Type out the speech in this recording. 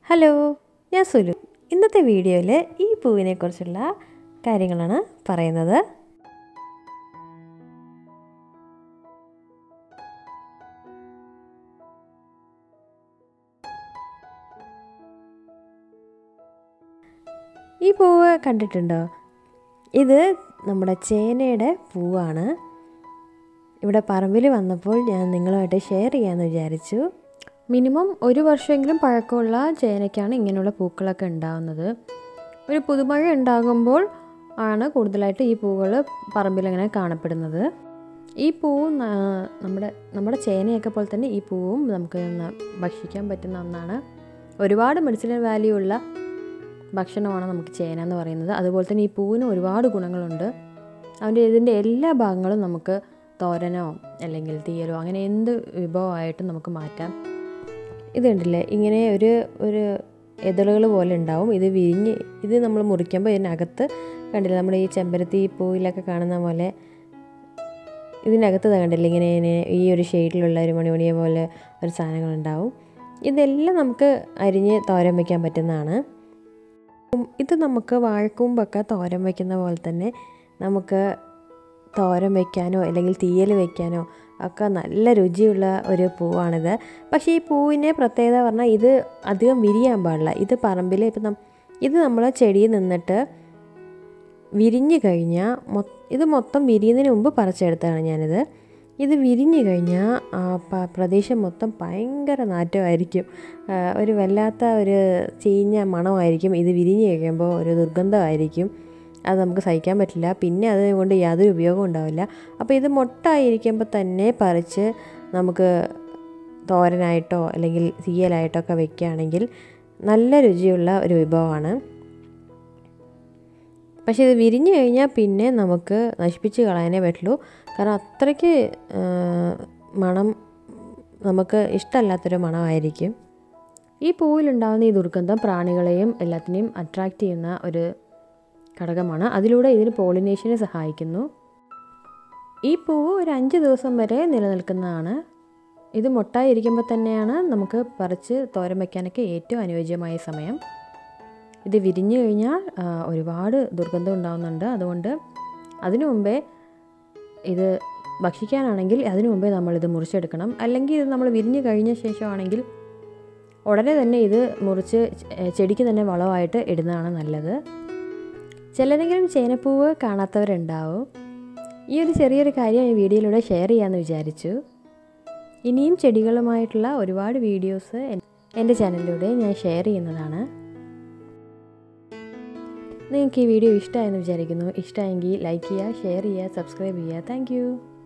hello ഞാൻ സുലു ഇന്നത്തെ വീഡിയോയിൽ ഈ പൂവിനെ കുറിച്ചുള്ള കാര്യങ്ങളാണ് പറയുന്നത് ഈ പൂവ് കണ്ടിട്ടുണ്ടോ ഇത് നമ്മുടെ ചേനയുടെ പൂവാണ് ഇവിടെ പറമ്പിൽ വന്നപ്പോൾ ഞാൻ നിങ്ങളുമായിട്ട് ഷെയർ ചെയ്യാമെന്ന് വിചാരിച്ചു മിനിമം ഒരു വർഷമെങ്കിലും പഴക്കമുള്ള ചേനയ്ക്കാണ് ഇങ്ങനെയുള്ള പൂക്കളൊക്കെ ഉണ്ടാകുന്നത് ഒരു പുതുമഴ ഉണ്ടാകുമ്പോൾ ആണ് കൂടുതലായിട്ട് ഈ പൂവുകൾ പറമ്പിലിങ്ങനെ കാണപ്പെടുന്നത് ഈ പൂവ് ന- നമ്മുടെ നമ്മുടെ ചേനയൊക്കെ പോലെ തന്നെ ഈ പൂവും നമുക്ക് ന- ഭക്ഷിക്കാൻ പറ്റുന്ന ഒന്നാണ് ഒരുപാട് മെഡിസിനൽ വാല്യൂ ഉള്ള ഭക്ഷണമാണ് നമുക്ക് ചേന എന്ന് പറയുന്നത് അതുപോലെ തന്നെ ഈ പൂവിന് ഒരുപാട് ഗുണങ്ങളുണ്ട് അതിൻ്റെ ഇതിൻ്റെ എല്ലാ ഭാഗങ്ങളും നമുക്ക് തോരനോ അല്ലെങ്കിൽ തീയലോ അങ്ങനെ എന്ത് വിഭവമായിട്ടും നമുക്ക് മാറ്റാം ഇത് കണ്ടില്ലേ ഇങ്ങനെ ഒരു ഒരു എതളുകൾ പോലെ ഉണ്ടാവും ഇത് വിരിഞ്ഞ് ഇത് നമ്മൾ മുറിക്കുമ്പോൾ ഇതിനകത്ത് കണ്ടില്ലേ നമ്മുടെ ഈ ചെമ്പരത്തി പൂവിലൊക്കെ കാണുന്ന പോലെ ഇതിനകത്ത് ദാ കണ്ടില്ലേ ഇങ്ങനെ ഇങ്ങനെ ഈ ഒരു ഷെയ്ഡിലുള്ള ഒരു മണിമണിയെ പോലെ ഒരു സാധനങ്ങളുണ്ടാവും ഇതെല്ലാം നമുക്ക് അരിഞ്ഞ് തോരൻ വയ്ക്കാൻ പറ്റുന്നതാണ് ഉം, ഇത് നമുക്ക് വാഴക്കൂമ്പൊക്കെ തോരൻ വയ്ക്കുന്ന പോലെ തന്നെ നമുക്ക് തോരൻ വയ്ക്കാനോ അല്ലെങ്കിൽ തീയൽ വയ്ക്കാനോ ഒക്കെ നല്ല രുചിയുള്ള ഒരു പൂവാണിത് പക്ഷേ ഈ പൂവിൻ്റെ പ്രത്യേകത പറഞ്ഞാൽ ഇത് അധികം വിരിയാൻ പാടില്ല ഇത് പറമ്പിൽ ഇപ്പം നം ഇത് നമ്മൾ ചെടിയിൽ നിന്നിട്ട് വിരിഞ്ഞു കഴിഞ്ഞാൽ മൊ ഇത് മൊത്തം വിരിയുന്നതിന് മുമ്പ് പറിച്ചെടുത്തതാണ് ഞാനിത് ഇത് വിരിഞ്ഞു കഴിഞ്ഞാൽ ആ പ- പ്രദേശം മൊത്തം ഭയങ്കര നാറ്റമായിരിക്കും ആ, ഒരു വല്ലാത്ത ഒരു ചീഞ്ഞ മണമായിരിക്കും ഇത് വിരിഞ്ഞു കഴിയുമ്പോൾ ഒരു ദുർഗന്ധമായിരിക്കും അത് നമുക്ക് സഹിക്കാൻ പറ്റില്ല പിന്നെ അതുകൊണ്ട് യാതൊരു ഉപയോഗവും ഉണ്ടാവില്ല അപ്പോൾ ഇത് മൊട്ടായിരിക്കുമ്പോൾ തന്നെ പറിച്ച് നമുക്ക് തോരനായിട്ടോ അല്ലെങ്കിൽ തീയലായിട്ടോ ഒക്കെ വെക്കുകയാണെങ്കിൽ നല്ല രുചിയുള്ള ഒരു വിഭവമാണ് പക്ഷേ ഇത് വിരിഞ്ഞു കഴിഞ്ഞാൽ പിന്നെ നമുക്ക് നശിപ്പിച്ച് കളയാനേ പറ്റുള്ളൂ കാരണം അത്രയ്ക്ക് ആ, മണം നമുക്ക് ഇഷ്ടമല്ലാത്തൊരു മണമായിരിക്കും ഈ പൂവിലുണ്ടാകുന്ന ഈ ദുർഗന്ധം പ്രാണികളെയും എല്ലാത്തിനെയും അട്രാക്റ്റ് ചെയ്യുന്ന ഒരു ഘടകമാണ് അതിലൂടെ ഇതിന് പോളിനേഷനെ സഹായിക്കുന്നു ഈ പൂവ് ഒരു അഞ്ച് ദിവസം വരെ നിലനിൽക്കുന്നതാണ് ഇത് മൊട്ടായിരിക്കുമ്പോൾ തന്നെയാണ് നമുക്ക് പറിച്ച് തോരൻ വയ്ക്കാനൊക്കെ ഏറ്റവും അനുയോജ്യമായ സമയം ഇത് വിരിഞ്ഞു കഴിഞ്ഞാൽ ആ, ഒരുപാട് ദുർഗന്ധം ഉണ്ടാകുന്നുണ്ട് അതുകൊണ്ട് അതിനു മുമ്പേ ഇത് ഭക്ഷിക്കാനാണെങ്കിൽ അതിനു മുമ്പേ നമ്മളിത് മുറിച്ചെടുക്കണം അല്ലെങ്കിൽ ഇത് നമ്മൾ വിരിഞ്ഞു കഴിഞ്ഞ ശേഷമാണെങ്കിൽ ഉടനെ തന്നെ ഇത് മുറിച്ച് ചെ- ചെടിക്ക് തന്നെ വളമായിട്ട് ഇടുന്നതാണ് നല്ലത് ചിലരെങ്കിലും ചേനപ്പൂവ് കാണാത്തവരുണ്ടാവും ഈ ഒരു ചെറിയൊരു കാര്യം ഈ വീഡിയോയിലൂടെ ഷെയർ ചെയ്യാമെന്ന് വിചാരിച്ചു ഇനിയും ചെടികളുമായിട്ടുള്ള ഒരുപാട് വീഡിയോസ് എൻ്റെ ചാനലിലൂടെ ഞാൻ ഷെയർ ചെയ്യുന്നതാണ് നിങ്ങൾക്ക് ഈ വീഡിയോ ഇഷ്ടമായെന്ന് വിചാരിക്കുന്നു ഇഷ്ടമായെങ്കിൽ ലൈക്ക് ചെയ്യുക ഷെയർ ചെയ്യുക സബ്സ്ക്രൈബ് ചെയ്യുക താങ്ക്